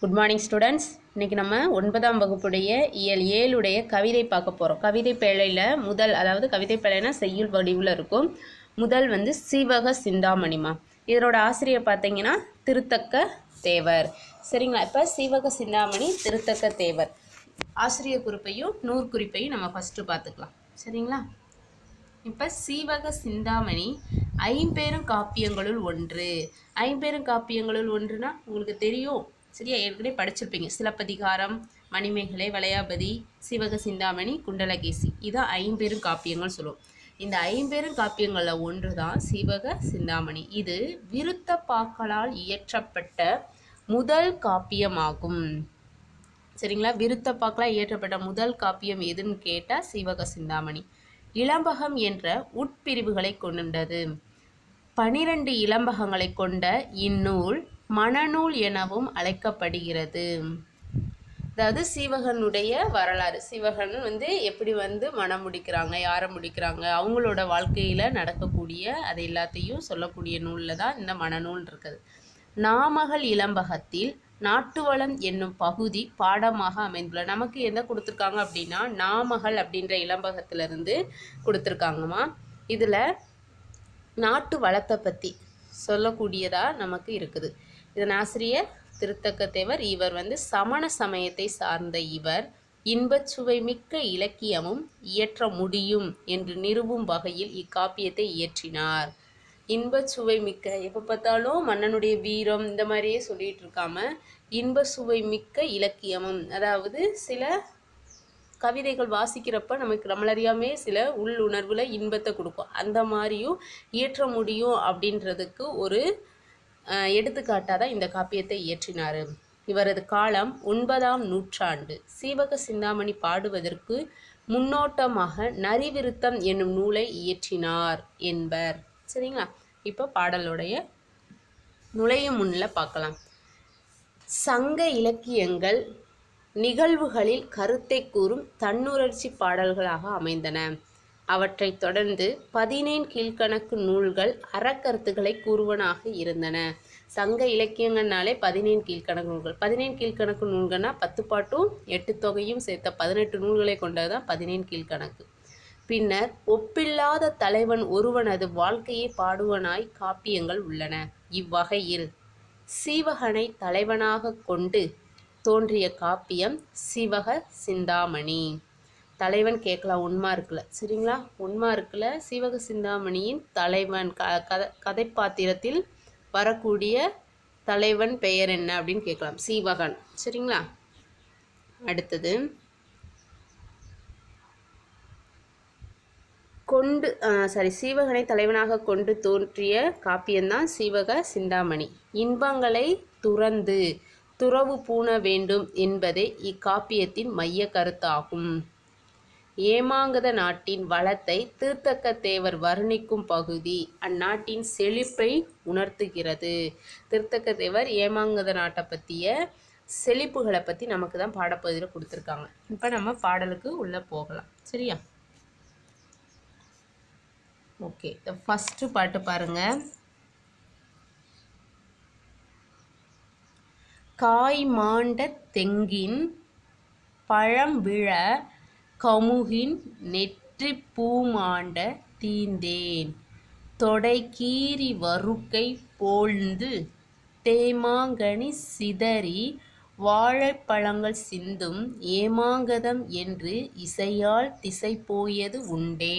Good morning students இன்றைக்கி நம்ம ஒன்பதாம் வகுப்புடைய இயல் ஏழுடைய கவிதை பார்க்க போகிறோம் கவிதை பேழையில் முதல் அதாவது கவிதை பேழைனா செய்யுள் வடிவில் இருக்கும் முதல் வந்து சீவக சிந்தாமணிமா இதனோட ஆசிரியர் பார்த்தீங்கன்னா திருத்தக்க தேவர் சரிங்களா இப்போ சீவக சிந்தாமணி திருத்தக்க தேவர் ஆசிரியர் குறிப்பையும் நூற்குறிப்பையும் நம்ம ஃபஸ்ட்டு பார்த்துக்கலாம் சரிங்களா இப்போ சீவக சிந்தாமணி ஐம்பெரும் காப்பியங்களுள் ஒன்று ஐம்பெரும் காப்பியங்களுள் ஒன்றுனா உங்களுக்கு தெரியும் சரியா ஏற்கனவே படிச்சிருப்பீங்க சிலப்பதிகாரம் மணிமேகலை வளையாபதி சிவக சிந்தாமணி குண்டலகேசி இதான் ஐம்பெரும் காப்பியங்கள் சொல்லுவோம் இந்த ஐம்பெரும் காப்பியங்களில் ஒன்று தான் சிவக சிந்தாமணி இது விருத்த பாக்களால் இயற்றப்பட்ட முதல் காப்பியமாகும் சரிங்களா விருத்த பாக்களால் இயற்றப்பட்ட முதல் காப்பியம் எதுன்னு கேட்டால் சிவக சிந்தாமணி இளம்பகம் என்ற உட்பிரிவுகளை கொண்டுள்ளது பனிரெண்டு இளம்பகங்களை கொண்ட இந்நூல் மணநூல் எனவும் அழைக்கப்படுகிறது அதாவது சீவகனுடைய வரலாறு சீவகன் வந்து எப்படி வந்து மனம் முடிக்கிறாங்க யாரை முடிக்கிறாங்க அவங்களோட வாழ்க்கையில் நடக்கக்கூடிய அது எல்லாத்தையும் சொல்லக்கூடிய நூலில் தான் இந்த மணநூல் இருக்குது நாமகள் இளம்பகத்தில் நாட்டுவளம் என்னும் பகுதி பாடமாக அமைந்துள்ள நமக்கு என்ன கொடுத்துருக்காங்க அப்படின்னா நாமகள் அப்படின்ற இளம்பகத்திலிருந்து கொடுத்துருக்காங்கம்மா இதில் நாட்டு வளத்தை பற்றி சொல்லக்கூடியதாக நமக்கு இருக்குது இதன் ஆசிரியர் திருத்தக்கத்தேவர் இவர் வந்து சமண சமயத்தை சார்ந்த இவர் இன்பச் சுவை மிக்க இலக்கியமும் இயற்ற முடியும் என்று நிறுவும் வகையில் இக்காப்பியத்தை இயற்றினார் இன்பச் சுவை மிக்க எப்போ பார்த்தாலும் மன்னனுடைய வீரம் இந்த மாதிரியே சொல்லிட்டு இருக்காம இன்ப சுவை மிக்க இலக்கியமும் அதாவது சில கவிதைகள் வாசிக்கிறப்ப நமக்கு நம்மளறியாமே சில உள் உணர்வில் இன்பத்தை கொடுக்கும் அந்த மாதிரியும் இயற்ற முடியும் அப்படின்றதுக்கு ஒரு எடுத்துக்காட்டாக தான் இந்த காப்பியத்தை இயற்றினார் இவரது காலம் ஒன்பதாம் நூற்றாண்டு சீவக சிந்தாமணி பாடுவதற்கு முன்னோட்டமாக நரிவிருத்தம் என்னும் நூலை இயற்றினார் என்பர் சரிங்களா இப்போ பாடலுடைய நுழையும் முன்னில் பார்க்கலாம் சங்க இலக்கியங்கள் நிகழ்வுகளில் கருத்தை கூறும் தன்னுணர்ச்சி பாடல்களாக அமைந்தன அவற்றைத் தொடர்ந்து பதினேன் கீழ்கணக்கு நூல்கள் அறக்கருத்துக்களை கூறுவனாக இருந்தன சங்க இலக்கியங்கள்னாலே பதினேன் கீழ்கணக்கு நூல்கள் பதினேன் கீழ்கணக்கு நூல்கள்னா பத்து பாட்டும் எட்டு தொகையும் சேர்த்த பதினெட்டு நூல்களை கொண்டதுதான் பதினேன் கீழ்கணக்கு பின்னர் ஒப்பில்லாத தலைவன் ஒருவனது வாழ்க்கையை பாடுவனாய் காப்பியங்கள் உள்ளன இவ்வகையில் சீவகனை தலைவனாக கொண்டு தோன்றிய காப்பியம் சிவக சிந்தாமணி தலைவன் கேட்கலாம் உண்மா இருக்குல்ல சரிங்களா உண்மா இருக்குல்ல சிவக சிந்தாமணியின் தலைவன் க கதை கதைப்பாத்திரத்தில் வரக்கூடிய தலைவன் பெயர் என்ன அப்படின்னு கேட்கலாம் சீவகன் சரிங்களா அடுத்தது கொண்டு சாரி சீவகனை தலைவனாக கொண்டு தோன்றிய காப்பியம்தான் சீவக சிந்தாமணி இன்பங்களை துறந்து துறவு பூண வேண்டும் என்பதே இக்காப்பியத்தின் மைய கருத்தாகும் ஏமாங்கத நாட்டின் வளத்தை தீர்த்தக்க தேவர் வர்ணிக்கும் பகுதி அந்நாட்டின் செழிப்பை உணர்த்துகிறது தீர்த்தக்க தேவர் ஏமாங்கத நாட்டை பற்றிய செழிப்புகளை பற்றி நமக்கு தான் பாடப்பகுதியில் கொடுத்துருக்காங்க இப்போ நம்ம பாடலுக்கு உள்ளே போகலாம் சரியா ஓகே இந்த ஃபஸ்ட்டு பாட்டு பாருங்கள் காய் மாண்ட தெங்கின் பழம் விழ கமுகின் நெற்றி பூமாண்ட தீந்தேன் தொடை கீறி வருக்கை போழ்ந்து தேமாங்கனி சிதறி வாழைப்பழங்கள் சிந்தும் ஏமாங்கதம் என்று இசையால் திசை போயது உண்டே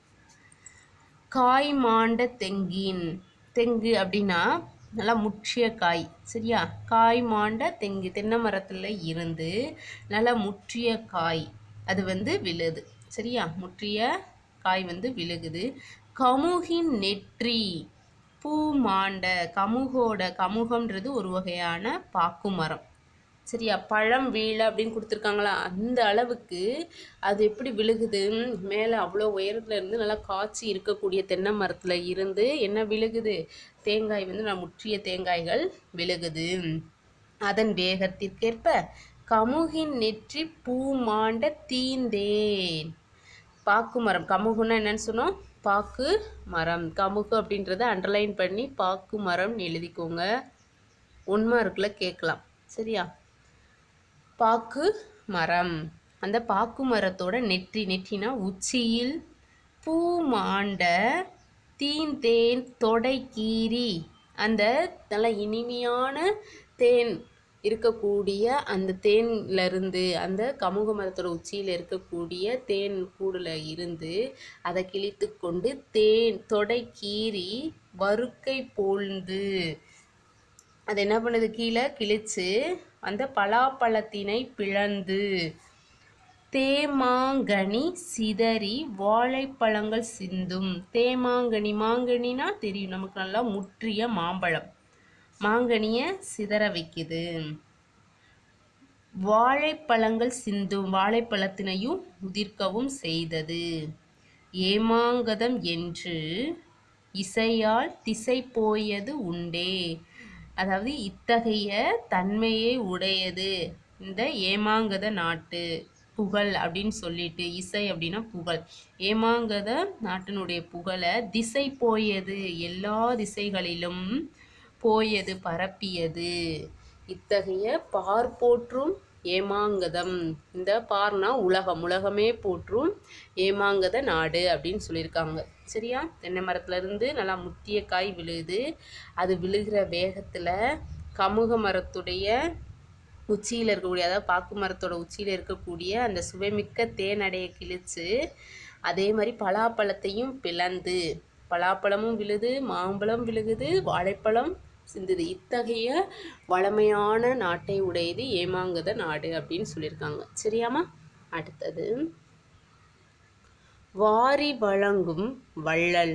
காய் மாண்ட தெங்கின் தெங்கு அப்படின்னா நல்லா முற்றிய காய் சரியா காய் மாண்ட தெங்கு தென்னை மரத்தில் இருந்து நல்லா முற்றிய காய் அது வந்து விழுது சரியா முற்றிய காய் வந்து விழுகுது கமுகின் நெற்றி பூ மாண்ட கமுகோட கமுகம்ன்றது ஒரு வகையான பாக்கு மரம் சரியா பழம் வீழ அப்படின்னு கொடுத்துருக்காங்களா அந்த அளவுக்கு அது எப்படி விழுகுது மேலே அவ்வளோ உயரத்தில் இருந்து நல்லா காய்ச்சி இருக்கக்கூடிய தென்னை மரத்தில் இருந்து என்ன விழுகுது தேங்காய் வந்து நான் முற்றிய தேங்காய்கள் விழுகுது அதன் வேகத்திற்கேற்ப கமுகின் நெற்றி பூ மாண்ட தீந்தேன் பாக்கு மரம் கமுகுன்னா என்னன்னு சொன்னோம் பாக்கு மரம் கமுகு அப்படின்றத அண்டர்லைன் பண்ணி பாக்கு மரம்னு எழுதிக்கோங்க உண்மை இருக்குல்ல கேட்கலாம் சரியா பாக்கு மரம் அந்த பாக்கு மரத்தோட நெற்றி நெற்றினா உச்சியில் பூ மாண்ட தீந்தேன் தொடை கீறி அந்த நல்ல இனிமையான தேன் இருக்கக்கூடிய அந்த தேன்ல இருந்து அந்த கமுக மரத்தோட உச்சியில் இருக்கக்கூடிய தேன் கூடுல இருந்து அதை கிழித்து கொண்டு தேன் தொடை கீறி வறுக்கை போழ்ந்து அது என்ன பண்ணுது கீழே கிழிச்சு அந்த பலாப்பழத்தினை பிளந்து தேமாங்கனி சிதறி வாழைப்பழங்கள் சிந்தும் தேமாங்கனி மாங்கனினா தெரியும் நமக்கு நல்லா முற்றிய மாம்பழம் மாங்கனியை சிதற வைக்குது வாழைப்பழங்கள் சிந்தும் வாழைப்பழத்தினையும் உதிர்க்கவும் செய்தது ஏமாங்கதம் என்று இசையால் திசை போயது உண்டே அதாவது இத்தகைய தன்மையை உடையது இந்த ஏமாங்கத நாட்டு புகழ் அப்படின்னு சொல்லிட்டு இசை அப்படின்னா புகழ் ஏமாங்கத நாட்டினுடைய புகழை திசை போயது எல்லா திசைகளிலும் போயது பரப்பியது இத்தகைய பார் போற்றும் ஏமாங்கதம் இந்த பார்னா உலகம் உலகமே போற்றும் ஏமாங்கத நாடு அப்படின்னு சொல்லியிருக்காங்க சரியா தென்னை மரத்துல இருந்து நல்லா முத்திய காய் விழுது அது விழுகிற வேகத்தில் கமுக மரத்துடைய உச்சியில் இருக்கக்கூடிய அதாவது பாக்கு மரத்தோட உச்சியில் இருக்கக்கூடிய அந்த சுவைமிக்க தேனடையை கிழிச்சு அதே மாதிரி பலாப்பழத்தையும் பிளந்து பலாப்பழமும் விழுது மாம்பழம் விழுகுது வாழைப்பழம் சிந்துது இத்தகைய வளமையான நாட்டை உடையது ஏமாங்கத நாடு அப்படின்னு சொல்லியிருக்காங்க சரியாமா அடுத்தது வாரி வழங்கும் வள்ளல்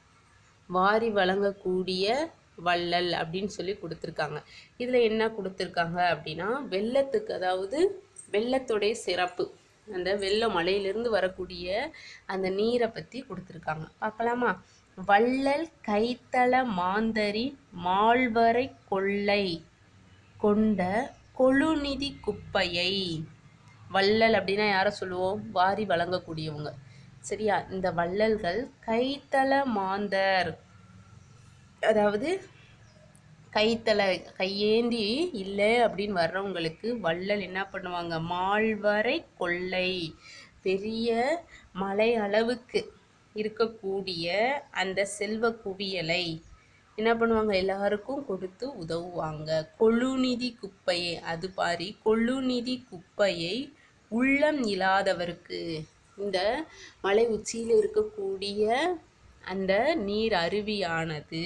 வாரி வழங்கக்கூடிய வள்ளல் அப்படின்னு சொல்லி கொடுத்துருக்காங்க இதில் என்ன கொடுத்துருக்காங்க அப்படின்னா வெள்ளத்துக்கு அதாவது வெள்ளத்துடைய சிறப்பு அந்த வெள்ள மலையிலிருந்து வரக்கூடிய அந்த நீரை பற்றி கொடுத்துருக்காங்க பார்க்கலாமா வள்ளல் கைத்தல மாந்தரி மால்வரை கொள்ளை கொண்ட கொழுநிதி குப்பையை வள்ளல் அப்படின்னா யாரை சொல்லுவோம் வாரி வழங்கக்கூடியவங்க சரியா இந்த வள்ளல்கள் கைத்தல மாந்தர் அதாவது கைத்தலை கையேந்தி இல்லை அப்படின்னு வர்றவங்களுக்கு வள்ளல் என்ன பண்ணுவாங்க மால்வரை கொள்ளை பெரிய மலை அளவுக்கு இருக்கக்கூடிய அந்த செல்வ குவியலை என்ன பண்ணுவாங்க எல்லாருக்கும் கொடுத்து உதவுவாங்க கொழுநிதி குப்பையை அது பாரி கொழுநிதி குப்பையை உள்ளம் இல்லாதவருக்கு இந்த மலை உச்சியில் இருக்கக்கூடிய அந்த நீர் அருவியானது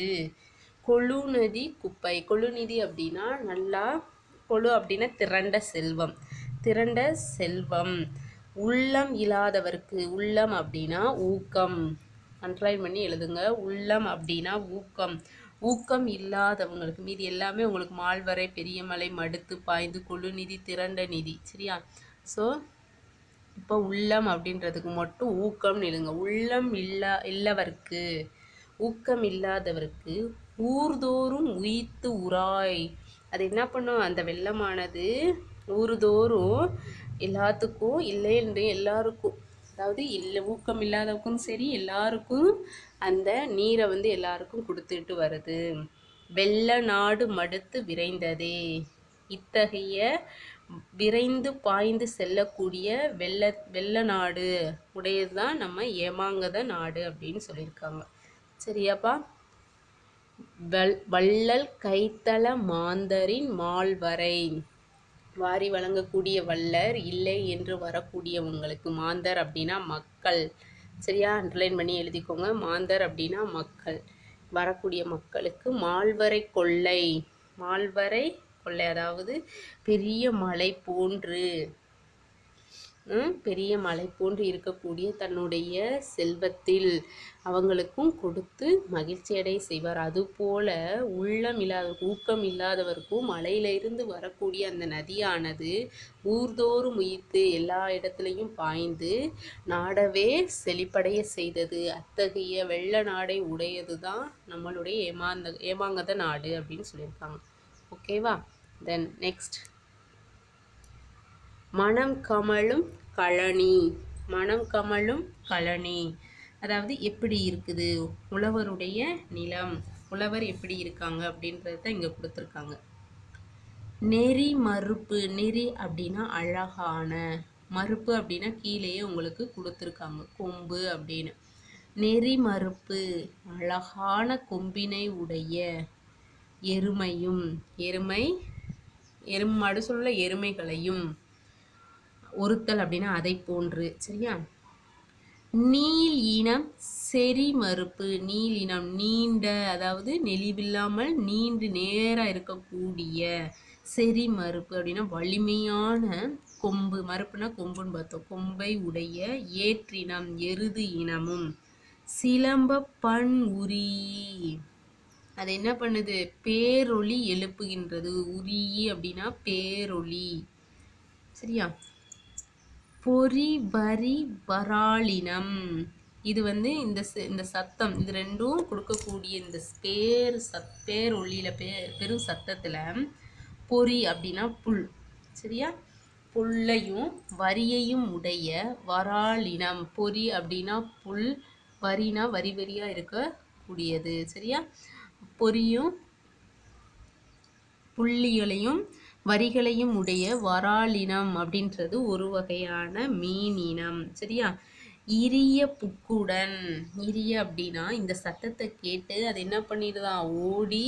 கொழுநதி குப்பை கொழுநிதி அப்படின்னா நல்லா கொழு அப்படின்னா திரண்ட செல்வம் திரண்ட செல்வம் உள்ளம் இல்லாதவருக்கு உள்ளம் அப்படின்னா ஊக்கம் அண்டர்லைன் பண்ணி எழுதுங்க உள்ளம் அப்படின்னா ஊக்கம் ஊக்கம் இல்லாதவங்களுக்கு மீதி எல்லாமே உங்களுக்கு மால்வரை பெரிய மலை மடுத்து பாய்ந்து கொழுநிதி திரண்ட நிதி சரியா ஸோ இப்போ உள்ளம் அப்படின்றதுக்கு மட்டும் ஊக்கம்னு எழுதுங்க உள்ளம் இல்லா இல்லவர்க்கு ஊக்கம் இல்லாதவருக்கு ஊர்தோறும் உயித்து உராய் அது என்ன பண்ணும் அந்த வெள்ளமானது ஊர்தோறும் எல்லாத்துக்கும் இல்லைன்னு எல்லாருக்கும் அதாவது இல்லை ஊக்கம் இல்லாதவக்கும் சரி எல்லாருக்கும் அந்த நீரை வந்து எல்லாருக்கும் கொடுத்துட்டு வருது வெள்ள நாடு மடுத்து விரைந்ததே இத்தகைய விரைந்து பாய்ந்து செல்லக்கூடிய வெள்ள வெள்ள நாடு உடையது தான் நம்ம ஏமாங்கத நாடு அப்படின்னு சொல்லியிருக்காங்க சரியாப்பா வல் வள்ளல் கைத்தல மாந்தரின் மால்வரை வாரி வழங்கக்கூடிய வள்ளர் இல்லை என்று வரக்கூடியவங்களுக்கு மாந்தர் அப்படின்னா மக்கள் சரியா அண்டர்லைன் பண்ணி எழுதிக்கோங்க மாந்தர் அப்படின்னா மக்கள் வரக்கூடிய மக்களுக்கு மால்வரை கொள்ளை மால்வரை கொள்ளை அதாவது பெரிய மலை போன்று ம், பெரிய மலை போன்று இருக்கக்கூடிய தன்னுடைய செல்வத்தில் அவங்களுக்கும் கொடுத்து மகிழ்ச்சி அடைய செய்வார் அதுபோல உள்ளம் இல்லாத ஊக்கம் இல்லாதவருக்கும் மலையிலிருந்து வரக்கூடிய அந்த நதியானது ஊர்தோறும் உயிர்த்து எல்லா இடத்துலையும் பாய்ந்து நாடவே செழிப்படைய செய்தது அத்தகைய வெள்ள நாடை உடையது தான் நம்மளுடைய ஏமாந்த ஏமாங்கத நாடு அப்படின்னு சொல்லியிருக்காங்க ஓகேவா தென் நெக்ஸ்ட் மனம் கமழும் கழனி மனம் கமழும் கழனி அதாவது எப்படி இருக்குது உழவருடைய நிலம் உழவர் எப்படி இருக்காங்க அப்படின்றத தான் இங்கே கொடுத்துருக்காங்க நெறி மறுப்பு நெறி அப்படின்னா அழகான மறுப்பு அப்படின்னா கீழேயே உங்களுக்கு கொடுத்துருக்காங்க கொம்பு அப்படின்னு நெறி மறுப்பு அழகான கொம்பினை உடைய எருமையும் எருமை எருமை மாடு சொல்ல எருமைகளையும் ஒருத்தல் அப்படின்னா அதை போன்று சரியா நீல் இனம் செறி மறுப்பு நீல் இனம் நீண்ட அதாவது நெளிவில்லாமல் நீண்டு நேராக இருக்கக்கூடிய செறி மறுப்பு அப்படின்னா வலிமையான கொம்பு மறுப்புனா கொம்புன்னு பார்த்தோம் கொம்பை உடைய ஏற்றினம் எருது இனமும் சிலம்ப பண் உரி அது என்ன பண்ணுது பேரொளி எழுப்புகின்றது உரி அப்படின்னா பேரொளி சரியா பொறி வரி வராளினம் இது வந்து இந்த ச- இந்த சத்தம் இது ரெண்டும் கொடுக்கக்கூடிய இந்த பேர் சத் பேரொளியில பே பெரும் சத்தத்துல பொறி அப்படின்னா புல் சரியா புல்லையும் வரியையும் உடைய வராளினம் பொறி அப்படின்னா புல் வரினா வரி வரியா இருக்கக்கூடியது சரியா பொரியும் புள்ளிகளையும் வரிகளையும் உடைய வராலினம் அப்படின்றது ஒரு வகையான மீன் இனம் சரியா இரிய புக்குடன் இரிய அப்படின்னா இந்த சத்தத்தை கேட்டு அது என்ன பண்ணிடுதான் ஓடி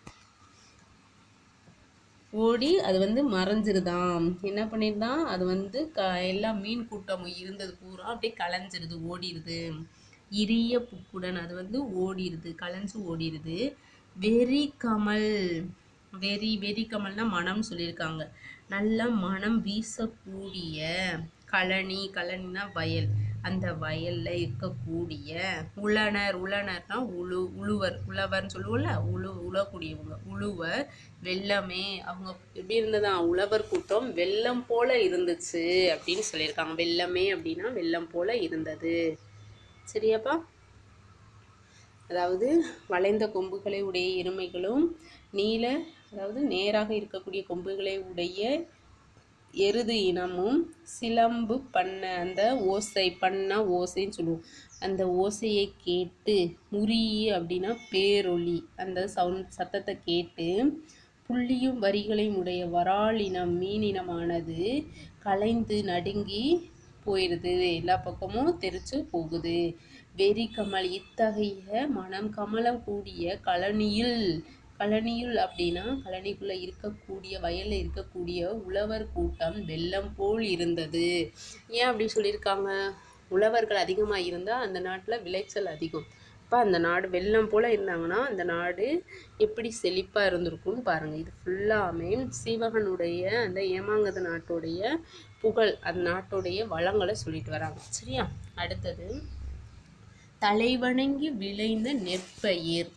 ஓடி அது வந்து மறைஞ்சிருதாம் என்ன பண்ணிருதான் அது வந்து க எல்லா மீன் கூட்டம் இருந்தது பூரா அப்படியே கலைஞ்சிருது ஓடிடுது இரிய புக்குடன் அது வந்து ஓடிடுது கலைஞ்சு ஓடிடுது வெறி கமல் வெறி வெறி கமல்னா மனம் சொல்லியிருக்காங்க நல்லா மனம் வீசக்கூடிய கழனி கழனினா வயல் அந்த வயல்ல இருக்கக்கூடிய உழனர் உழனர்னா உழு உழுவர் உழவர்னு சொல்லுவோம்ல உழு உழக்கூடியவங்க உழுவர் வெள்ளமே அவங்க எப்படி இருந்ததா உழவர் கூட்டம் வெள்ளம் போல இருந்துச்சு அப்படின்னு சொல்லியிருக்காங்க வெள்ளமே அப்படின்னா வெள்ளம் போல இருந்தது சரியாப்பா அதாவது வளைந்த கொம்புகளை உடைய எருமைகளும் நீல அதாவது நேராக இருக்கக்கூடிய கொம்புகளை உடைய எருது இனமும் சிலம்பு பண்ண அந்த ஓசை பண்ணா ஓசைன்னு சொல்லுவோம் அந்த ஓசையை கேட்டு முறி அப்படின்னா பேரொளி அந்த சவுண்ட் சத்தத்தை கேட்டு புள்ளியும் வரிகளையும் உடைய வராளினம் மீனினமானது கலைந்து நடுங்கி போயிடுது எல்லா பக்கமும் தெரிச்சு போகுது வெறி கமல் இத்தகைய மனம் கமலம் கூடிய கழனியில் கழனியுள் அப்படின்னா கழனிக்குள்ள இருக்கக்கூடிய வயல்ல இருக்கக்கூடிய உழவர் கூட்டம் வெள்ளம் போல் இருந்தது ஏன் அப்படி சொல்லியிருக்காங்க உழவர்கள் அதிகமாக இருந்தால் அந்த நாட்டில் விளைச்சல் அதிகம் அப்போ அந்த நாடு வெள்ளம் போல் இருந்தாங்கன்னா அந்த நாடு எப்படி செழிப்பாக இருந்திருக்கும்னு பாருங்கள் இது ஃபுல்லாமே சீவகனுடைய அந்த ஏமாங்கத நாட்டுடைய புகழ் அந்த நாட்டுடைய வளங்களை சொல்லிட்டு வராங்க சரியா அடுத்தது தலைவணங்கி விளைந்த நெற்பயிர்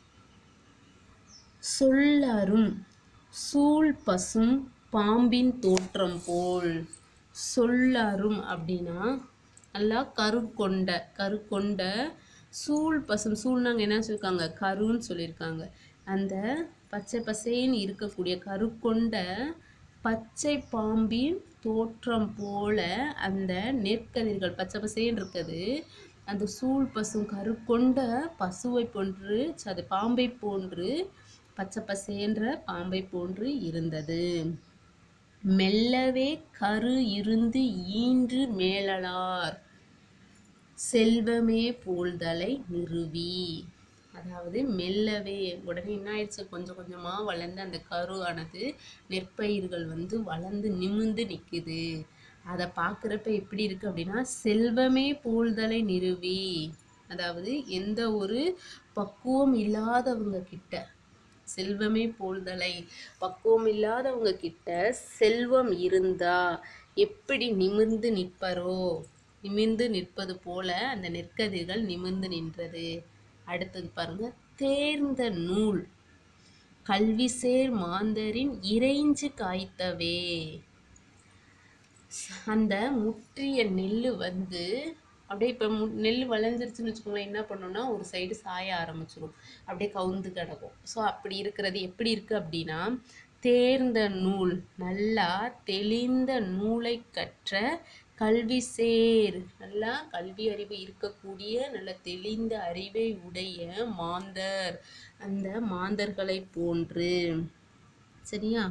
சொல்லரும் சூழ் பசும் பாம்பின் தோற்றம் போல் சொல்லரும் அப்படின்னா நல்லா கரு கொண்ட கரு கொண்ட சூழ் பசும் சூழ்னாங்க என்ன சொல்லியிருக்காங்க கருன்னு சொல்லியிருக்காங்க அந்த பச்சை பசேன்னு இருக்கக்கூடிய கரு கொண்ட பச்சை பாம்பின் தோற்றம் போல அந்த நெற்கதிர்கள் பச்சை பசேன்னு இருக்குது அந்த சூழ் பசும் கரு கொண்ட பசுவை போன்று ச்ச, அது பாம்பை போன்று பச்சை பசேன்ற பாம்பை போன்று இருந்தது மெல்லவே கரு இருந்து ஈன்று மேலலார் செல்வமே போல்தலை நிறுவி அதாவது மெல்லவே உடனே என்ன ஆயிடுச்சு கொஞ்சம் கொஞ்சமா வளர்ந்த அந்த கரு ஆனது நெற்பயிர்கள் வந்து வளர்ந்து நிமிர்ந்து நிக்குது அதை பார்க்குறப்ப எப்படி இருக்கு அப்படின்னா செல்வமே போல்தலை நிறுவி அதாவது எந்த ஒரு பக்குவம் இல்லாதவங்க கிட்ட செல்வமே போல்தலை பக்குவம் இல்லாதவங்க கிட்ட செல்வம் இருந்தா எப்படி நிமிர்ந்து நிற்பரோ நிமிர்ந்து நிற்பது போல அந்த நெற்கதிர்கள் நிமிர்ந்து நின்றது அடுத்தது பாருங்க தேர்ந்த நூல் கல்வி சேர் மாந்தரின் இறைஞ்சு காய்த்தவே அந்த முற்றிய நெல் வந்து அப்படியே இப்போ மு நெல் விளைஞ்சிருச்சுன்னு வச்சுக்கோங்களேன் என்ன பண்ணோம்னா ஒரு சைடு சாய ஆரம்பிச்சிரும் அப்படியே கவுந்து கிடக்கும் ஸோ அப்படி இருக்கிறது எப்படி இருக்கு அப்படின்னா தேர்ந்த நூல் நல்லா தெளிந்த நூலை கற்ற கல்வி சேர் நல்லா கல்வி அறிவு இருக்கக்கூடிய நல்ல தெளிந்த அறிவை உடைய மாந்தர் அந்த மாந்தர்களை போன்று சரியா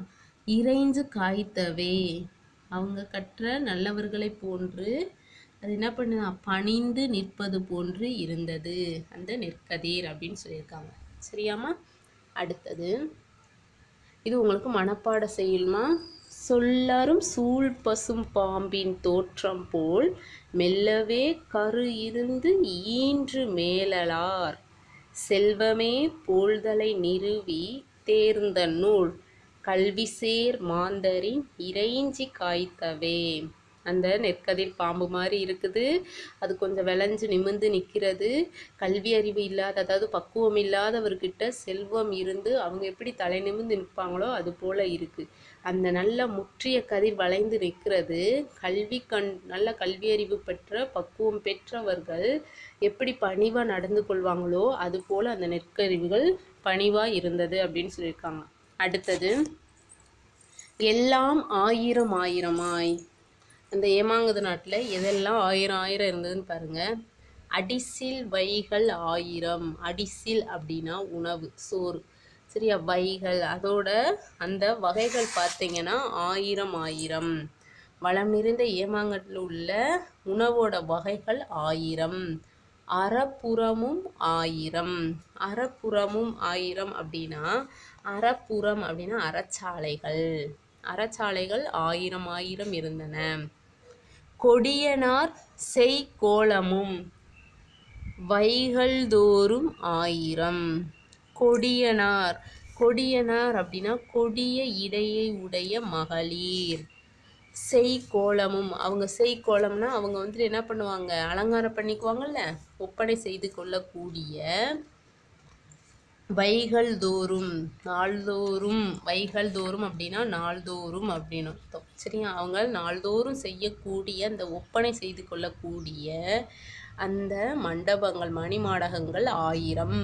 இறைஞ்சு காய்த்தவே அவங்க கற்ற நல்லவர்களைப் போன்று அது என்ன பண்ணுதா பணிந்து நிற்பது போன்று இருந்தது அந்த நெற்கதிர் அப்படின்னு சொல்லியிருக்காங்க சரியாம்மா அடுத்தது இது உங்களுக்கு மனப்பாட செய்யுமா சொல்லரும் சூழ் பசும் பாம்பின் தோற்றம் போல் மெல்லவே கரு இருந்து ஈன்று மேலலார் செல்வமே போல்தலை நிறுவி தேர்ந்த நூல் கல்விசேர் மாந்தரின் இறைஞ்சி காய்த்தவே அந்த நெற்கதிர் பாம்பு மாதிரி இருக்குது அது கொஞ்சம் விளைஞ்சு நிமிர்ந்து நிற்கிறது கல்வி அறிவு இல்லாத அதாவது பக்குவம் இல்லாதவர்கிட்ட செல்வம் இருந்து அவங்க எப்படி தலை நிமிர்ந்து நிற்பாங்களோ அது போல இருக்கு அந்த நல்ல முற்றிய கதிர் வளைந்து நிற்கிறது கல்வி கண் நல்ல கல்வி அறிவு பெற்ற பக்குவம் பெற்றவர்கள் எப்படி பணிவாக நடந்து கொள்வாங்களோ அது போல அந்த நெற்கருவிகள் பணிவாக இருந்தது அப்படின்னு சொல்லியிருக்காங்க அடுத்தது எல்லாம் ஆயிரம் ஆயிரமாய் அந்த ஏமாங்குது நாட்டில் எதெல்லாம் ஆயிரம் ஆயிரம் இருந்ததுன்னு பாருங்க அடிசில் வைகள் ஆயிரம் அடிசில் அப்படின்னா உணவு சோறு சரியா வைகள் அதோட அந்த வகைகள் பார்த்தீங்கன்னா ஆயிரம் ஆயிரம் வளம் நிறைந்த ஏமாங்கட்டில் உள்ள உணவோட வகைகள் ஆயிரம் அறப்புறமும் ஆயிரம் அறப்புறமும் ஆயிரம் அப்படின்னா அறப்புறம் அப்படின்னா அறச்சாலைகள் அறச்சாலைகள் ஆயிரம் ஆயிரம் இருந்தன கொடியனார் செய்கோளமும் வைகள்தோறும் ஆயிரம் கொடியனார் கொடியனார் அப்படின்னா கொடிய இடையை உடைய மகளிர் செய்கோளமும் அவங்க செய்கோளம்னா அவங்க வந்துட்டு என்ன பண்ணுவாங்க அலங்காரம் பண்ணிக்குவாங்கல்ல ஒப்பனை செய்து கொள்ளக்கூடிய வைகள் தோறும் நாள்தோறும் வைகள் தோறும் அப்படின்னா நாள்தோறும் அப்படின்னு அர்த்தம் சரியா அவங்க நாள்தோறும் செய்யக்கூடிய அந்த ஒப்பனை செய்து கொள்ளக்கூடிய அந்த மண்டபங்கள் மணிமாடகங்கள் ஆயிரம்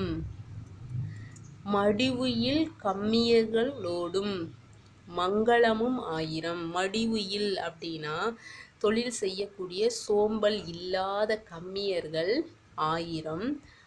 மடிவுயில் கம்மியர்களோடும் மங்களமும் ஆயிரம் மடிவுயில் அப்படின்னா தொழில் செய்யக்கூடிய சோம்பல் இல்லாத கம்மியர்கள் ஆயிரம்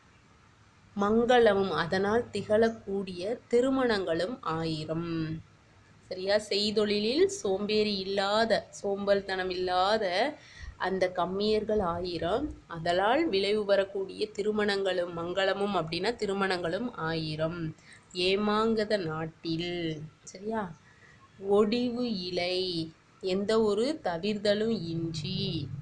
மங்களமும் அதனால் திகழக்கூடிய திருமணங்களும் ஆயிரம் சரியா செய்தொழிலில் சோம்பேறி இல்லாத சோம்பல்தனம் இல்லாத அந்த கம்மியர்கள் ஆயிரம் அதனால் விளைவு வரக்கூடிய திருமணங்களும் மங்களமும் அப்படின்னா திருமணங்களும் ஆயிரம் ஏமாங்கத நாட்டில் சரியா ஒடிவு இலை எந்த ஒரு தவிர்தலும் இன்றி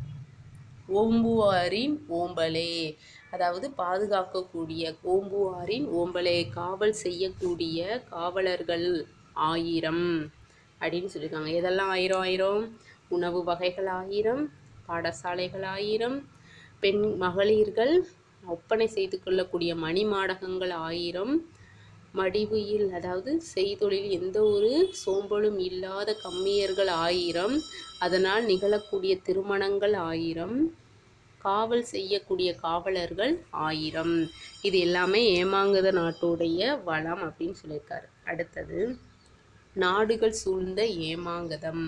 ஓம்புவாரின் ஓம்பலே அதாவது பாதுகாக்கக்கூடிய ஓம்புவாரின் ஓம்பலே காவல் செய்யக்கூடிய காவலர்கள் ஆயிரம் அப்படின்னு சொல்லியிருக்காங்க எதெல்லாம் ஆயிரம் ஆயிரம் உணவு வகைகள் ஆயிரம் பாடசாலைகள் ஆயிரம் பெண் மகளிர்கள் ஒப்பனை செய்து கொள்ளக்கூடிய மணிமாடகங்கள் ஆயிரம் மடிவுயில் அதாவது செய்தொழில் எந்த ஒரு சோம்பலும் இல்லாத கம்மியர்கள் ஆயிரம் அதனால் நிகழக்கூடிய திருமணங்கள் ஆயிரம் காவல் செய்யக்கூடிய காவலர்கள் ஆயிரம் இது எல்லாமே ஏமாங்குத நாட்டுடைய வளம் அப்படின்னு சொல்லியிருக்காரு அடுத்தது நாடுகள் சூழ்ந்த ஏமாங்கதம்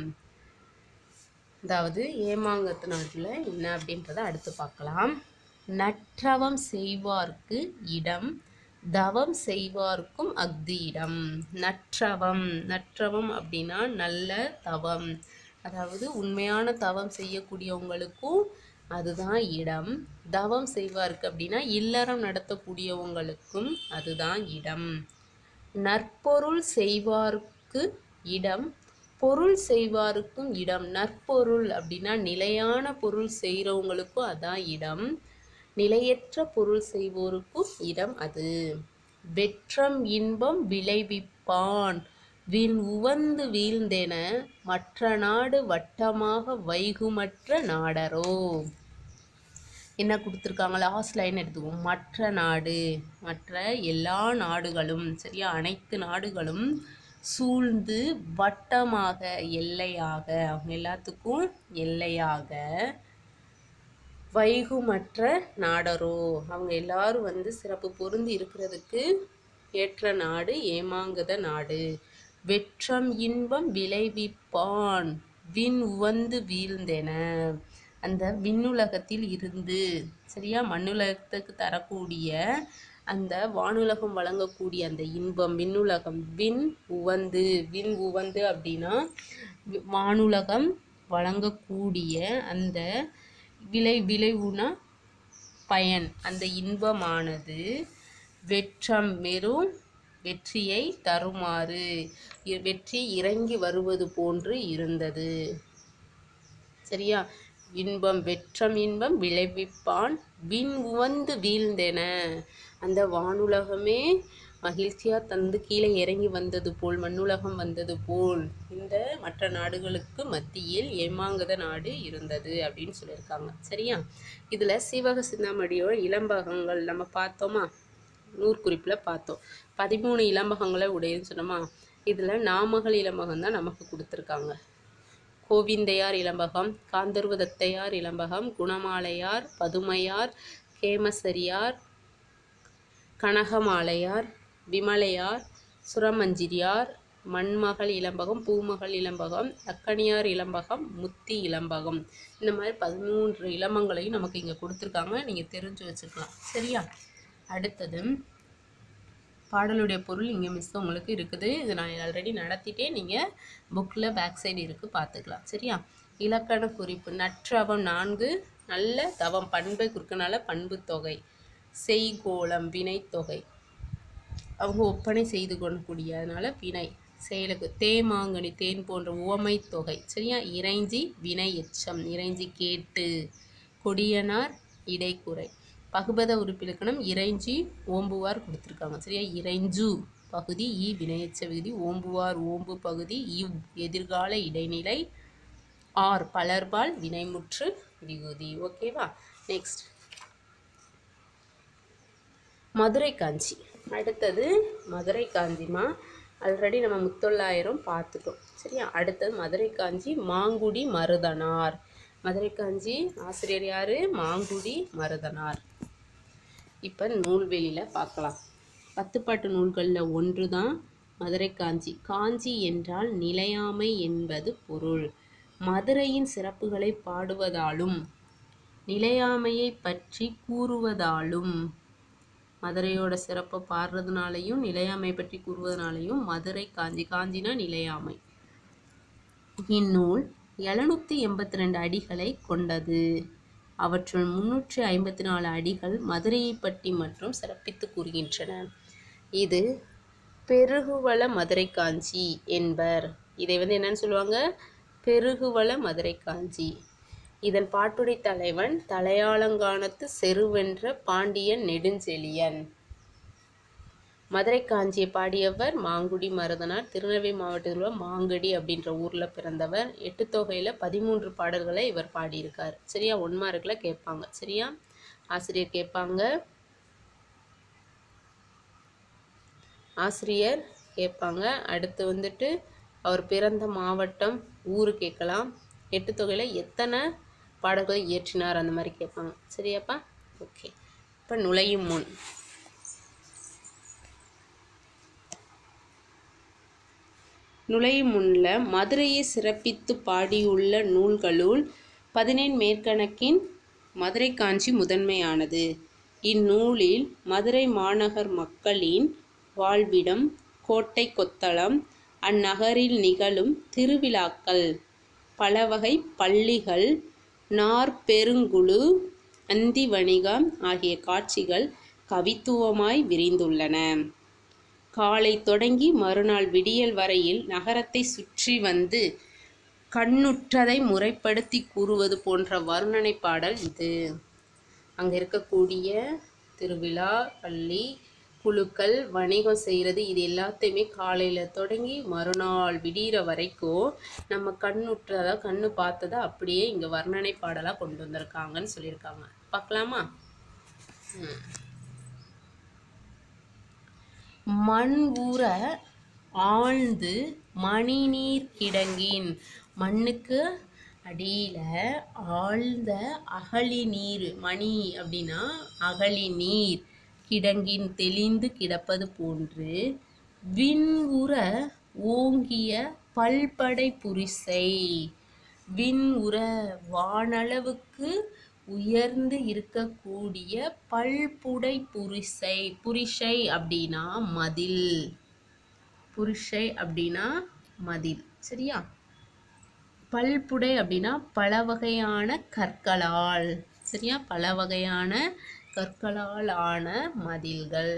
அதாவது ஏமாங்கத்து நாட்டில் என்ன அப்படின்றத அடுத்து பார்க்கலாம் நற்றவம் செய்வார்க்கு இடம் தவம் செய்வார்க்கும் அஃது இடம் நற்றவம் நற்றவம் அப்படின்னா நல்ல தவம் அதாவது உண்மையான தவம் செய்யக்கூடியவங்களுக்கும் அதுதான் இடம் தவம் செய்வார்க்கு அப்படின்னா இல்லறம் நடத்தக்கூடியவங்களுக்கும் அதுதான் இடம் நற்பொருள் செய்வார்க்கு இடம் பொருள் செய்வாருக்கும் இடம் நற்பொருள் அப்படின்னா நிலையான பொருள் செய்கிறவங்களுக்கும் அதான் இடம் நிலையற்ற பொருள் செய்வோருக்கும் இடம் அது வெற்றம் இன்பம் விளைவிப்பான் விண் உவந்து வீழ்ந்தென மற்ற நாடு வட்டமாக வைகுமற்ற நாடரோ என்ன கொடுத்துருக்காங்க லாஸ்ட் லைன் எடுத்துக்குவோம் மற்ற நாடு மற்ற எல்லா நாடுகளும் சரியா அனைத்து நாடுகளும் சூழ்ந்து வட்டமாக எல்லையாக அவங்க எல்லாத்துக்கும் எல்லையாக வைகுமற்ற நாடரோ அவங்க எல்லாரும் வந்து சிறப்பு பொருந்தி இருக்கிறதுக்கு ஏற்ற நாடு ஏமாங்குத நாடு வெற்றம் இன்பம் விளைவிப்பான் விண் உவந்து வீழ்ந்தென அந்த விண்ணுலகத்தில் இருந்து சரியா மண்ணுலகத்துக்கு தரக்கூடிய அந்த வானுலகம் வழங்கக்கூடிய அந்த இன்பம் விண்ணுலகம் விண் உவந்து விண் உவந்து அப்படின்னா வி- வானுலகம் வழங்கக்கூடிய அந்த விளை விளைவுனா பயன் அந்த இன்பமானது வெற்றம் வெறும் வெற்றியை தருமாறு இ- வெற்றி இறங்கி வருவது போன்று இருந்தது சரியா இன்பம் வெற்றம் இன்பம் விளைவிப்பான் விண் உவந்து வீழ்ந்தென அந்த வானுலகமே மகிழ்ச்சியா தந்து கீழே இறங்கி வந்தது போல் மண்ணுலகம் வந்தது போல் இந்த மற்ற நாடுகளுக்கு மத்தியில் ஏமாங்குத நாடு இருந்தது அப்படின்னு சொல்லியிருக்காங்க சரியா இதுல சீவக சிந்தாமணியோட இளம்பகங்கள் நம்ம பார்த்தோமா நூற்குறிப்பில் பார்த்தோம் பதிமூணு இளம்பகங்களை உடையன்னு சொன்னோமா இதுல நாமகள் இளம்பகம் தான் நமக்கு கொடுத்துருக்காங்க கோவிந்தையார் இளம்பகம் காந்தர்வதத்தையார் இளம்பகம் குணமாலையார் பதுமையார் கேமசரியார் கனகமாலையார் விமலையார் சுரமஞ்சிரியார் மண்மகள் இளம்பகம் பூமகள் இளம்பகம் அக்கனியார் இளம்பகம் முத்தி இளம்பகம் இந்த மாதிரி பதிமூன்று இளம்பங்களையும் நமக்கு இங்கே கொடுத்துருக்காங்க நீங்கள் தெரிஞ்சு வச்சுக்கலாம் சரியா அடுத்தது பாடலுடைய பொருள் இங்கே மிஸ் உங்களுக்கு இருக்குது இது நான் ஆல்ரெடி நடத்திட்டேன் நீங்கள் புக்கில் பேக் சைடு இருக்குது பார்த்துக்கலாம் சரியா இலக்கண குறிப்பு நற்றவம் நான்கு நல்ல தவம் பண்பை குறிக்கனால பண்பு தொகை செய்கோளம் வினைத்தொகை அவங்க ஒப்பனை செய்து கொள்ளக்கூடிய அதனால வினை செயலுக்கு தேமாங்கனி தேன் போன்ற உவமை தொகை சரியா இறைஞ்சி வினை எச்சம் இறைஞ்சி கேட்டு கொடியனார் இடைக்குறை பகுபத உறுப்பிலக்கணம் இறைஞ்சி ஓம்புவார் கொடுத்துருக்காங்க சரியா இறைஞ்சு பகுதி ஈ வினையெச்ச விகுதி ஓம்புவார் ஓம்பு பகுதி இவ் எதிர்கால இடைநிலை ஆர் பலர்பால் வினைமுற்று விகுதி ஓகேவா நெக்ஸ்ட் மதுரை காஞ்சி அடுத்தது மதுரை காஞ்சிமா ஆல்ரெடி நம்ம முத்தொள்ளாயிரம் பார்த்துட்டோம் சரியா அடுத்தது மதுரை காஞ்சி மாங்குடி மருதனார் மதுரை காஞ்சி ஆசிரியர் யாரு மாங்குடி மருதனார் இப்போ நூல்வெளியில் பார்க்கலாம் பத்துப்பாட்டு நூல்களில் ஒன்று தான் மதுரை காஞ்சி காஞ்சி என்றால் நிலையாமை என்பது பொருள் மதுரையின் சிறப்புகளை பாடுவதாலும் நிலையாமையை பற்றி கூறுவதாலும் மதுரையோட சிறப்பை பாடுறதுனாலையும் நிலையாமை பற்றி கூறுவதனாலையும் மதுரை காஞ்சி காஞ்சினா நிலையாமை இந்நூல் எழுநூற்றி எண்பத்தி ரெண்டு அடிகளை கொண்டது அவற்றுள் முன்னூற்றி ஐம்பத்தி நாலு அடிகள் மதுரையை பற்றி மற்றும் சிறப்பித்து கூறுகின்றன இது பெருகுவள மதுரை காஞ்சி என்பர் இதை வந்து என்னன்னு சொல்லுவாங்க பெருகுவள மதுரை காஞ்சி இதன் பாட்டுடை தலைவன் தலையாலங்கானத்து செருவென்ற பாண்டியன் நெடுஞ்செழியன் மதுரை காஞ்சியை பாடியவர் மாங்குடி மருதனார் திருநெல்வேலி மாவட்டத்தில் உள்ள மாங்கடி அப்படின்ற ஊரில் பிறந்தவர் எட்டு தொகையில் பதிமூன்று பாடல்களை இவர் பாடியிருக்கார் சரியா ஒன் மார்க்கில் கேட்பாங்க சரியா ஆசிரியர் கேட்பாங்க ஆசிரியர் கேட்பாங்க அடுத்து வந்துட்டு அவர் பிறந்த மாவட்டம் ஊர் கேட்கலாம் எட்டு தொகையில் எத்தனை பாடல்களை இயற்றினார் அந்த மாதிரி கேட்பாங்க சரியாப்பா ஓகே இப்போ நுழையும் முன் நுழையும் முன்ல மதுரையை சிறப்பித்து பாடியுள்ள நூல்களுள் பதினேழு மேற்கணக்கின் மதுரை காஞ்சி முதன்மையானது இந்நூலில் மதுரை மாநகர் மக்களின் வாழ்விடம் கோட்டை கொத்தளம் அந்நகரில் நிகழும் திருவிழாக்கள் பலவகை பள்ளிகள் நாற்பெருங்குழு அந்தி வணிகம் ஆகிய காட்சிகள் கவித்துவமாய் விரிந்துள்ளன காலை தொடங்கி மறுநாள் விடியல் வரையில் நகரத்தை சுற்றி வந்து கண்ணுற்றதை முறைப்படுத்தி கூறுவது போன்ற வர்ணனை பாடல் இது அங்கே இருக்கக்கூடிய திருவிழா பள்ளி குழுக்கள் வணிகம் செய்கிறது இது எல்லாத்தையுமே காலையில் தொடங்கி மறுநாள் விடிகிற வரைக்கும் நம்ம கண்ணுற்றதை கண்ணு பார்த்ததை அப்படியே இங்கே வர்ணனை பாடலாக கொண்டு வந்திருக்காங்கன்னு சொல்லியிருக்காங்க பார்க்கலாமா ம். மண் ஊற ஆழ்ந்து மணிநீர் கிடங்கின் மண்ணுக்கு அடியில் ஆழ்ந்த அகழி நீர் மணி அப்படின்னா அகழி நீர் கிடங்கின் தெளிந்து கிடப்பது போன்று விண்உற ஓங்கிய பல்படை புரிசை விண்உற வானளவுக்கு உயர்ந்து இருக்கக்கூடிய பல்புடை புரிசை புரிஷை அப்படின்னா மதில் புரிஷை அப்படின்னா மதில் சரியா பல்புடை அப்படின்னா பல வகையான கற்களால் சரியா பல வகையான கற்களால் ஆன மதில்கள்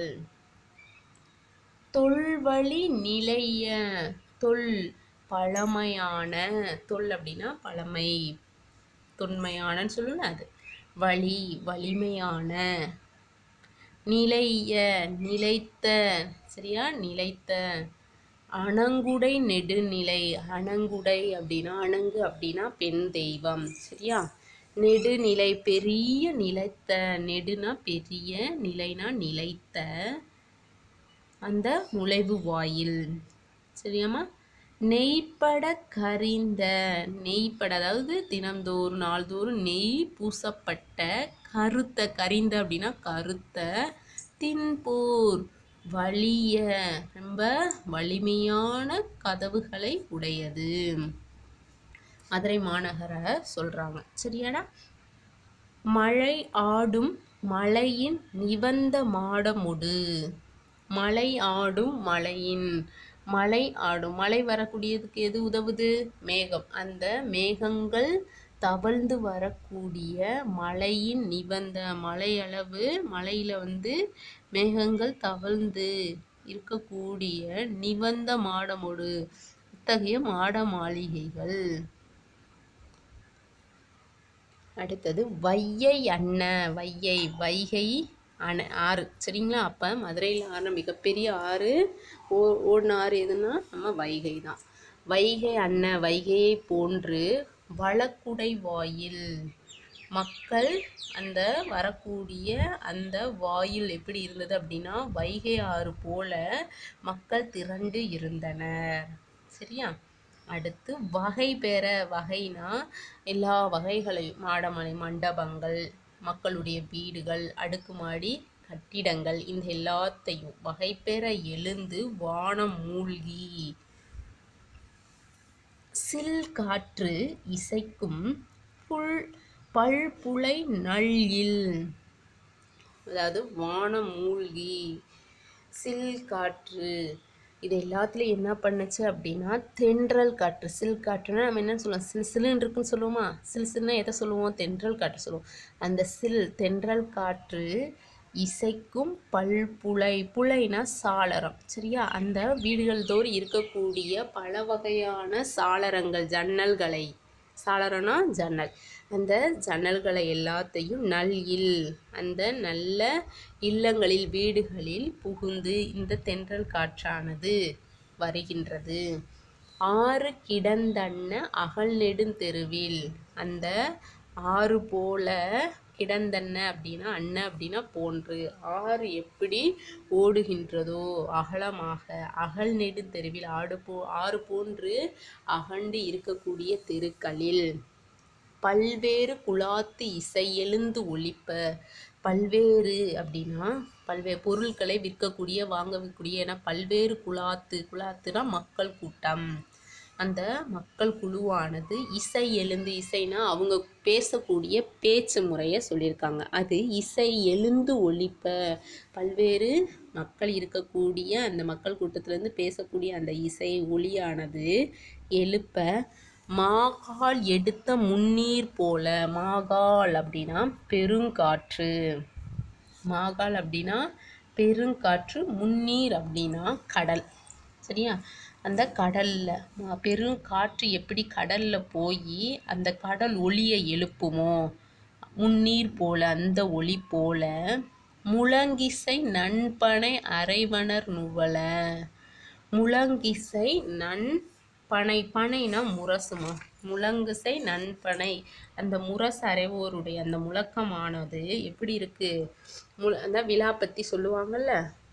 தொல்வழி நிலைய தொல் பழமையான தொல் அப்படின்னா பழமை தொன்மையானன்னு சொல்லணும் அது வழி வலிமையான நிலைய நிலைத்த சரியா நிலைத்த அணங்குடை நெடுநிலை அணங்குடை அப்படின்னா அணங்கு அப்படின்னா பெண் தெய்வம் சரியா நெடுநிலை பெரிய நிலைத்த நெடுனா பெரிய நிலைனா நிலைத்த அந்த நுழைவு வாயில் சரியாம்மா நெய்ப்பட கரிந்த நெய்ப்பட அதாவது தினம்தோறும் நாள்தோறும் நெய் பூசப்பட்ட கருத்த கரிந்த அப்படின்னா கருத்த தின்போர் வலிய ரொம்ப வலிமையான கதவுகளை உடையது மதுரை மாநகரை சொல்றாங்க சரியாடா மழை ஆடும் மலையின் நிவந்த மாடமுடு மலை ஆடும் மலையின் மலை ஆடும் மழை வரக்கூடியதுக்கு எது உதவுது மேகம் அந்த மேகங்கள் தவழ்ந்து வரக்கூடிய மலையின் நிவந்த மலையளவு மலையில வந்து மேகங்கள் தவழ்ந்து இருக்கக்கூடிய நிவந்த மாடமோடு இத்தகைய மாட மாளிகைகள் அடுத்தது வையை அண்ண வையை வைகை அணை ஆறு சரிங்களா அப்போ மதுரையில் ஆறுன மிகப்பெரிய ஆறு ஓ ஓடின ஆறு எதுன்னா நம்ம வைகை தான் வைகை அண்ண வைகையை போன்று வளக்குடை வாயில் மக்கள் அந்த வரக்கூடிய அந்த வாயில் எப்படி இருந்தது அப்படின்னா வைகை ஆறு போல மக்கள் திரண்டு இருந்தனர் சரியா அடுத்து வகை பெற வகைனா எல்லா வகைகளையும் மாடமனை மண்டபங்கள் மக்களுடைய வீடுகள் அடுக்குமாடி கட்டிடங்கள் இந்த எல்லாத்தையும் வகை பெற எழுந்து வானம் மூழ்கி சில் காற்று இசைக்கும் புல் பல்புலை நள்ளில் அதாவது வானம் மூழ்கி சில் காற்று இது எல்லாத்துலேயும் என்ன பண்ணுச்சு அப்படின்னா தென்றல் காற்று சில் காற்றுனா நம்ம என்ன சொல்லுவோம் சில் சிலுன்னு இருக்குன்னு சொல்லுவோமா சில் சில்னா எதை சொல்லுவோம் தென்றல் காற்று சொல்லுவோம் அந்த சில் தென்றல் காற்று இசைக்கும் பல்புலை புலைனா சாளரம் சரியா அந்த வீடுகள் தோறு இருக்கக்கூடிய பல வகையான சாளரங்கள் ஜன்னல்களை சாளரம்னா ஜன்னல் அந்த ஜன்னல்களை எல்லாத்தையும் நல் இல் அந்த நல்ல இல்லங்களில் வீடுகளில் புகுந்து இந்த தென்றல் காற்றானது வருகின்றது ஆறு கிடந்தன்ன அகல் நெடுந்தெருவில் அந்த ஆறு போல கிடந்தன்ன அப்படின்னா அன்ன அப்படின்னா போன்று ஆறு எப்படி ஓடுகின்றதோ அகலமாக அகல் நெடுந்தெருவில் ஆடு போ ஆறு போன்று அகண்டு இருக்கக்கூடிய தெருக்களில் பல்வேறு குலாத்து இசை எழுந்து ஒலிப்ப பல்வேறு அப்படின்னா பல்வேறு பொருட்களை விற்கக்கூடிய வாங்கக்கூடிய என பல்வேறு குலாத்து குலாத்துனா மக்கள் கூட்டம் அந்த மக்கள் குழுவானது இசை எழுந்து இசைனா அவங்க பேசக்கூடிய பேச்சு முறையை சொல்லியிருக்காங்க அது இசை எழுந்து ஒலிப்ப பல்வேறு மக்கள் இருக்கக்கூடிய அந்த மக்கள் கூட்டத்திலேருந்து பேசக்கூடிய அந்த இசை ஒலியானது எழுப்ப மாகால் எடுத்த முன்னீர் போல மாகால் அப்படின்னா பெருங்காற்று மாகால் அப்படின்னா பெருங்காற்று முன்னீர் அப்படின்னா கடல் சரியா அந்த கடல்ல ம- பெருங்காற்று எப்படி கடல்ல போய் அந்த கடல் ஒலியை எழுப்புமோ முன்னீர் போல அந்த ஒளி போல முழங்கிசை நண்பனை அரைவனர் நுவல முழங்கிசை நன் பனை பனைனா முரசுமா முழங்குசை நன்பனை அந்த முரசு அறைவோருடைய அந்த முழக்கமானது எப்படி இருக்கு முழ அந்த விழா பற்றி சொல்லுவாங்கல்ல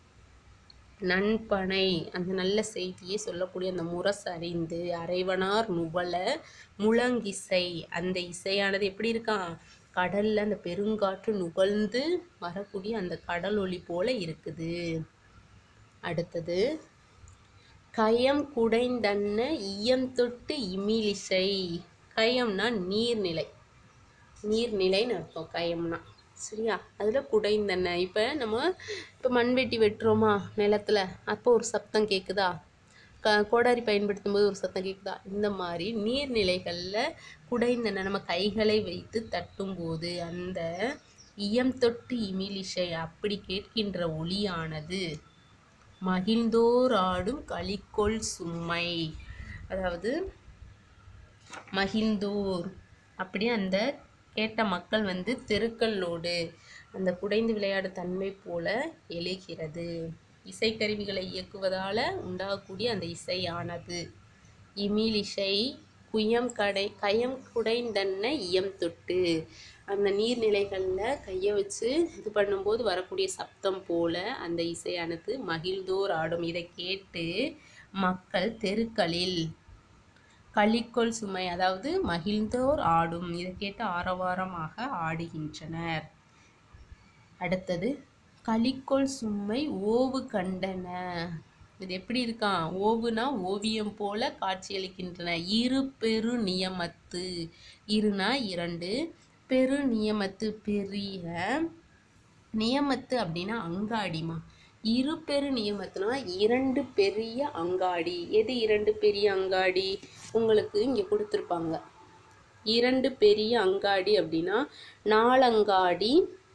நன்பனை அந்த நல்ல செய்தியை சொல்லக்கூடிய அந்த முரசு அறிந்து அரைவனார் நுவல முழங்கிசை அந்த இசையானது எப்படி இருக்கான் கடல்ல அந்த பெருங்காற்று நுகழ்ந்து வரக்கூடிய அந்த கடல் ஒளி போல இருக்குது அடுத்தது கயம் குடைந்தன்ன ஈயம் தொட்டு இமிலிசை கயம்னா நீர்நிலை நீர்நிலைன்னு அர்த்தம் கயம்னா சரியா அதில் குடைந்தெண்ணெய் இப்போ நம்ம இப்போ மண்வெட்டி வெட்டுறோமா நிலத்துல அப்போ ஒரு சத்தம் கேட்குதா க கோடாரி பயன்படுத்தும் போது ஒரு சத்தம் கேட்குதா இந்த மாதிரி நீர்நிலைகளில் குடைந்தெண்ணெய் நம்ம கைகளை வைத்து தட்டும்போது அந்த இயம் தொட்டு இமிலிசை அப்படி கேட்கின்ற ஒளியானது மகிழ்ந்தோர் ஆடும் களிக்கொள் சும்மை அதாவது மகிழ்ந்தோர் அப்படியே அந்த கேட்ட மக்கள் வந்து தெருக்களோடு அந்த குடைந்து விளையாடும் தன்மை போல எழுகிறது இசைக்கருவிகளை இயக்குவதால் உண்டாகக்கூடிய அந்த இசையானது இமிலிசை குயம் கடை கயம் குடைந்தன்ன இயம் தொட்டு அந்த நீர்நிலைகளில் கையை வச்சு இது பண்ணும்போது வரக்கூடிய சப்தம் போல அந்த இசையானது மகிழ்ந்தோர் ஆடும் இதை கேட்டு மக்கள் தெருக்களில் களிக்கொள் சுமை அதாவது மகிழ்ந்தோர் ஆடும் இதை கேட்டு ஆரவாரமாக ஆடுகின்றனர் அடுத்தது களிக்கொள் சும்மை ஓவு கண்டன இது எப்படி இருக்கான் ஓவுனா ஓவியம் போல காட்சியளிக்கின்றன இரு பெரு நியமத்து இருனா இரண்டு பெரு நியமத்து பெரிய நியமத்து அப்படின்னா அங்காடிமா இரு பெரு நியமத்துனா இரண்டு பெரிய அங்காடி எது இரண்டு பெரிய அங்காடி உங்களுக்கு இங்கே கொடுத்துருப்பாங்க இரண்டு பெரிய அங்காடி அப்படின்னா நாலங்காடி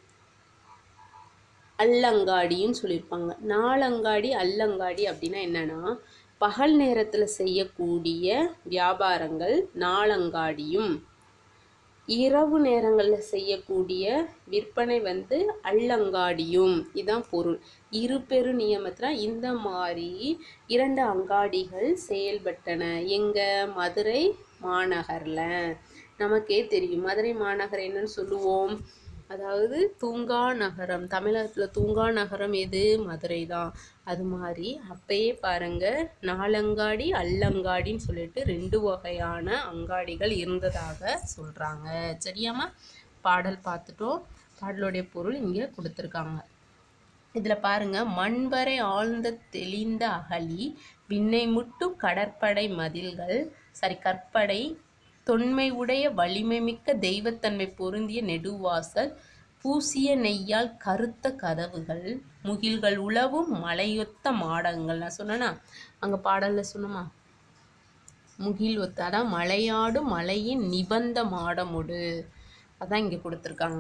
அல்லங்காடின்னு சொல்லியிருப்பாங்க நாலங்காடி அல்லங்காடி அப்படின்னா என்னன்னா பகல் நேரத்தில் செய்யக்கூடிய வியாபாரங்கள் நாலங்காடியும் இரவு நேரங்களில் செய்யக்கூடிய விற்பனை வந்து அல்லங்காடியும் இதான் பொருள் இரு பெரு நியமத்தில் இந்த மாதிரி இரண்டு அங்காடிகள் செயல்பட்டன எங்க மதுரை மாநகரில் நமக்கே தெரியும் மதுரை மாநகர் என்னன்னு சொல்லுவோம் அதாவது தூங்கா நகரம் தமிழகத்தில் தூங்கா நகரம் எது மதுரை தான் அது மாதிரி அப்பயே பாருங்க நாலங்காடி அல்லங்காடின்னு சொல்லிட்டு ரெண்டு வகையான அங்காடிகள் இருந்ததாக சொல்கிறாங்க சரியாம்மா பாடல் பார்த்துட்டோம் பாடலுடைய பொருள் இங்கே கொடுத்துருக்காங்க இதில் பாருங்க மண்வரை ஆழ்ந்த தெளிந்த அகழி விண்ணை முட்டும் கடற்படை மதில்கள் சாரி கற்படை தொன்மை உடைய வலிமை மிக்க தெய்வத்தன்மை பொருந்திய நெடுவாசல் பூசிய நெய்யால் கருத்த கதவுகள் முகில்கள் உழவும் மலையொத்த மாடங்கள் நான் சொன்னேனா அங்கே பாடலில் சொன்னோமா முகில் ஒத்த அதான் மலையாடும் மலையின் நிபந்த மாடமுடு அதான் இங்கே கொடுத்துருக்காங்க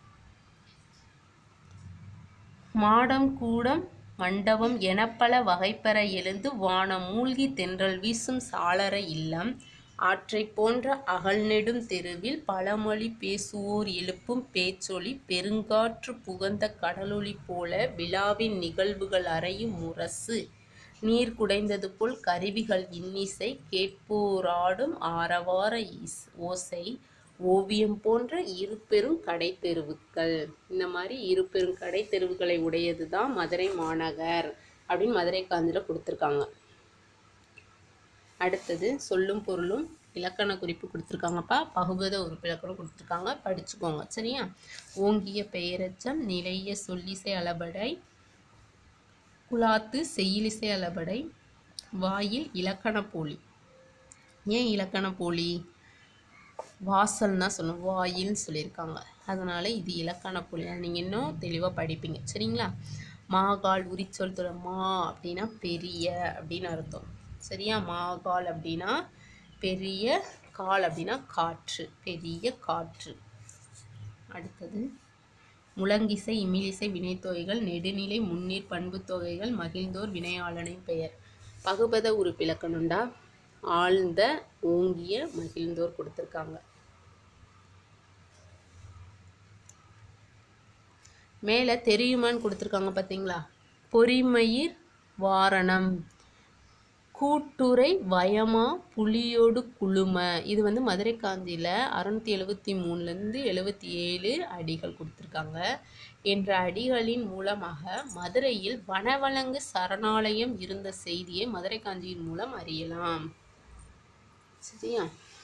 மாடம் கூடம் மண்டபம் எனப்பல வகைப்பெற எழுந்து வானம் மூழ்கி தென்றல் வீசும் சாளர இல்லம் ஆற்றை போன்ற அகழ்நெடும் தெருவில் பழமொழி பேசுவோர் எழுப்பும் பேச்சொலி பெருங்காற்று புகந்த கடலொளி போல விழாவின் நிகழ்வுகள் அறையும் முரசு நீர் குடைந்தது போல் கருவிகள் இன்னிசை கேட்போராடும் ஆரவார இஸ் ஓசை ஓவியம் போன்ற இரு பெரும் கடை தெருவுக்கள் இந்த மாதிரி இரு பெரும் கடை தெருவுகளை உடையது தான் மதுரை மாநகர் அப்படின்னு மதுரை காந்தியில் கொடுத்துருக்காங்க அடுத்தது சொல்லும் பொருளும் இலக்கண குறிப்பு கொடுத்துருக்காங்கப்பா பகுபத உறுப்பு இலக்கணம் கொடுத்துருக்காங்க படிச்சுக்கோங்க சரியா ஓங்கிய பெயரச்சம் நிலைய சொல்லிசை அளபடை குலாத்து செய்யிலிசை அளபடை வாயில் இலக்கண போலி ஏன் இலக்கண போலி வாசல்னா சொல்லணும் வாயில்னு சொல்லியிருக்காங்க அதனால இது இலக்கண போலி அதை நீங்கள் இன்னும் தெளிவாக படிப்பீங்க சரிங்களா மாகால் உரிச்சொல் தொடர் மா அப்படின்னா பெரிய அப்படின்னு அர்த்தம் சரியா மாகால் அப்படின்னா பெரிய கால் அப்படின்னா காற்று பெரிய காற்று அடுத்தது முழங்கிசை இமிலிசை வினைத்தொகைகள் நெடுநிலை முன்னீர் பண்புத் தொகைகள் மகிழ்ந்தோர் வினையாளனின் பெயர் பகுபத உறுப்பிலக்கணுண்டா ஆழ்ந்த ஓங்கிய மகிழ்ந்தோர் கொடுத்துருக்காங்க மேலே தெரியுமான்னு கொடுத்துருக்காங்க பார்த்தீங்களா பொறிமயிர் வாரணம் கூட்டுரை வயமா புலியோடு குழும இது வந்து மதுரை காஞ்சியில் அறுநூத்தி எழுபத்தி மூணுலேருந்து எழுபத்தி ஏழு அடிகள் கொடுத்துருக்காங்க என்ற அடிகளின் மூலமாக மதுரையில் வனவளங்கு சரணாலயம் இருந்த செய்தியை மதுரை காஞ்சியின் மூலம் அறியலாம் சரியா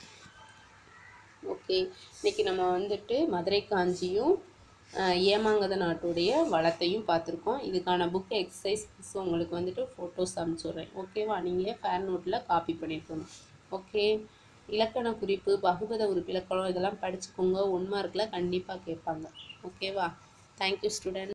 ஓகே இன்னைக்கு நம்ம வந்துட்டு மதுரை காஞ்சியும் ஆஹ், ஏமாங்கத நாட்டுடைய வளத்தையும் பார்த்துருக்கோம் இதுக்கான புக் எக்ஸசைஸ் உங்களுக்கு வந்துட்டு ஃபோட்டோஸ் அனுப்பிச்சுட்றேன் ஓகேவா நீங்கள் ஃபேர் நோட்டில் காப்பி பண்ணியிருக்கணும் ஓகே இலக்கண குறிப்பு பகுபத உறுப்பிலக்கணம் இதெல்லாம் படிச்சுக்கோங்க ஒன் மார்க்கில் கண்டிப்பாக கேட்பாங்க ஓகேவா தேங்க்யூ ஸ்டூடெண்ட்